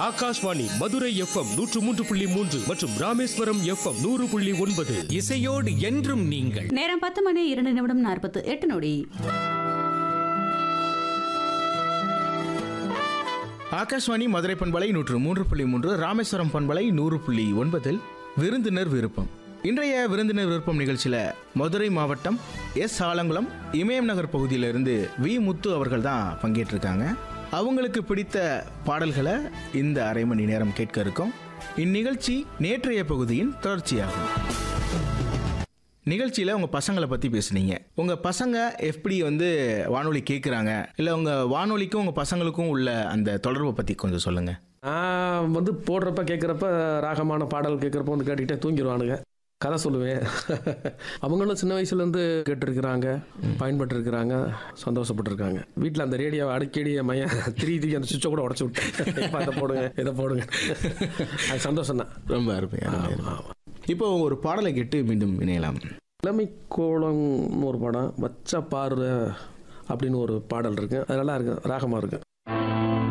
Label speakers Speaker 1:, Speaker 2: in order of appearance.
Speaker 1: Akashvani Madurai FM நூற்று மூன்று புள்ளி மூன்று மற்றும் ராமேஸ்வரம் எஃப்எம் நூறு புள்ளி ஒன்பது
Speaker 2: இசையோடு என்றும் நீங்கள்
Speaker 3: நேரம் பத்து மணி இரண்டு நிமிடம் நாற்பத்து எட்டு நொடி
Speaker 4: ஆகாஷ்வாணி மதுரை பண்பலை நூற்று மூன்று புள்ளி மூன்று ராமேஸ்வரம் பண்பலை நூறு புள்ளி ஒன்பதில் விருந்தினர் விருப்பம் இன்றைய விருந்தினர் விருப்பம் நிகழ்ச்சியில் மதுரை மாவட்டம் எஸ் ஆலங்குளம் இமயம் நகர் பகுதியிலிருந்து வி முத்து அவர்கள் தான் பங்கேற்றிருக்காங்க அவங்களுக்கு பிடித்த பாடல்களை இந்த அரை மணி நேரம் கேட்க இருக்கோம் இந்நிகழ்ச்சி நேற்றைய பகுதியின் தொடர்ச்சியாகும் நிகழ்ச்சியில் உங்கள் பசங்களை பற்றி பேசுனீங்க உங்கள் பசங்க எப்படி வந்து வானொலி கேட்குறாங்க இல்லை உங்கள் வானொலிக்கும் உங்கள் பசங்களுக்கும் உள்ள அந்த தொடர்பை பற்றி கொஞ்சம் சொல்லுங்கள்
Speaker 5: நான் வந்து போடுறப்ப கேட்குறப்ப ராகமான பாடல் கேட்குறப்ப வந்து கேட்டுக்கிட்டே தூங்கிடுவானுங்க கதை சொல்லுவேன் அவங்களும் சின்ன வயசுலேருந்து கேட்டிருக்கிறாங்க பயன்பட்டுருக்கிறாங்க சந்தோஷப்பட்டிருக்காங்க வீட்டில் அந்த ரேடியோவை அடிக்கடி என் மையன் திரி திரி அந்த சுவிட்சை கூட உடச்சி விட்டேன் இப்ப அதை போடுங்க இதை போடுங்க அது சந்தோஷம் தான்
Speaker 4: ரொம்ப அருமை அருமை, அருமை. இப்போ ஒரு பாடலை கேட்டு மீண்டும் இணையலாம்
Speaker 5: இளமை கோலம்னு ஒரு படம் வச்ச பார்வை அப்படின்னு ஒரு பாடல் இருக்கு அது நல்லா இருக்கு ராகமாக இருக்கு